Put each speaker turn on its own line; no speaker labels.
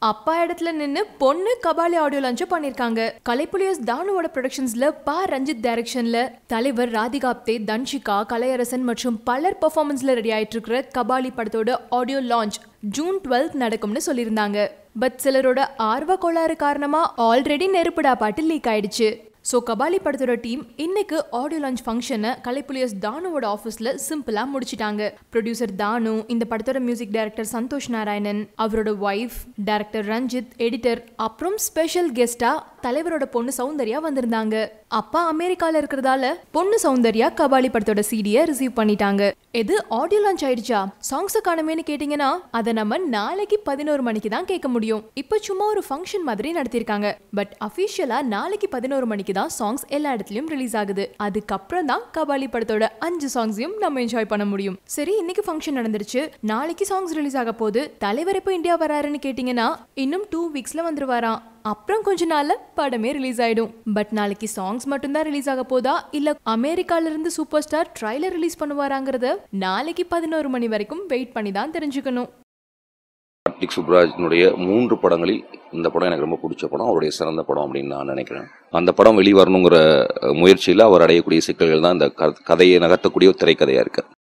அப்பா இடத்துல நின்னு பொண்ணு கபாலி ஆடியோ லான்ச் பண்ணிருக்காங்க கலைப்புலியஸ் தானுவோட ப்ரொடக்ஷன்ஸ்ல பா ரஞ்சித் டைரக்ஷன்ல தலைவர் ராதிகா ஆப்தே தன்ஷிகா கலையரசன் மற்றும் பலர் பெர்ஃபார்மன்ஸ்ல ரெடி ஆயிட்டு இருக்கிற கபாலி படத்தோட ஆடியோ லான்ச் ஜூன் டுவெல்த் நடக்கும்னு சொல்லியிருந்தாங்க பட் சிலரோட ஆர்வ கோளாறு காரணமா ஆல்ரெடி நெருப்புடா பாட்டு லீக் ஆயிடுச்சு ஸோ கபாலி படத்தோட டீம் இன்னைக்கு ஆடியோ லான்ச் ஃபங்க்ஷனை கலைப்புலியஸ் தானுவோட ஆஃபீஸில் சிம்பிளாக முடிச்சிட்டாங்க ப்ரொடியூசர் தானு இந்த படத்தோட மியூசிக் டைரக்டர் சந்தோஷ் நாராயணன் அவரோட ஒய்ஃப் டைரக்டர் ரஞ்சித் எடிட்டர் அப்புறம் ஸ்பெஷல் கெஸ்டா தலைவரோட பொண்ணு சௌந்தர்யா வந்திருந்தாங்க அப்பா அமெரிக்கால இருக்கிறதால பொண்ணு சௌந்தர்யா கபாலி படத்தோட சிடியை ரிசீவ் பண்ணிட்டாங்க எது ஆடியோ லான்ச் ஆயிடுச்சா சாங்ஸை காணுமேனு கேட்டிங்கன்னா அதை நம்ம நாளைக்கு பதினோரு மணிக்கு தான் கேட்க முடியும் இப்போ சும்மா ஒரு ஃபங்க்ஷன் மாதிரி நடத்தியிருக்காங்க பட் அஃபிஷியலா நாளைக்கு பதினோரு மணிக்கு தான் சாங்ஸ் எல்லா இடத்துலயும் ரிலீஸ் ஆகுது அதுக்கப்புறம் தான் கபாலி படத்தோட அஞ்சு சாங்ஸையும் நம்ம என்ஜாய் பண்ண முடியும் சரி இன்னைக்கு ஃபங்க்ஷன் நடந்துருச்சு நாளைக்கு சாங்ஸ் ரிலீஸ் ஆக போகுது தலைவர் எப்போ இந்தியா வராருன்னு கேட்டிங்கன்னா இன்னும் டூ வீக்ஸ்ல வந்துருவாராம் அப்புறம் கொஞ்ச நாள்ல படமே ரிலீஸ் ஆயிடும் பட் நாளைக்கு சாங்ஸ் மட்டும்தான் ரிலீஸ் ஆக போதா இல்ல அமெரிக்கால இருந்து சூப்பர் ஸ்டார் ட்ரைலர் ரிலீஸ் பண்ணுவாராங்கிறத நாளைக்கு பதினோரு மணி வரைக்கும் வெயிட் பண்ணி தான் தெரிஞ்சுக்கணும்
கார்த்திக் சுப்ராஜினுடைய மூன்று படங்களில் இந்த படம் எனக்கு ரொம்ப பிடிச்ச படம் அவருடைய சிறந்த படம் அப்படின்னு நான் நினைக்கிறேன் அந்த படம் வெளிவரணுங்கிற முயற்சியில் அவர் அடையக்கூடிய சிக்கல்கள் தான் இந்த க- கதையை நகர்த்தக்கூடிய ஒரு திரைக்கதையாக இருக்கு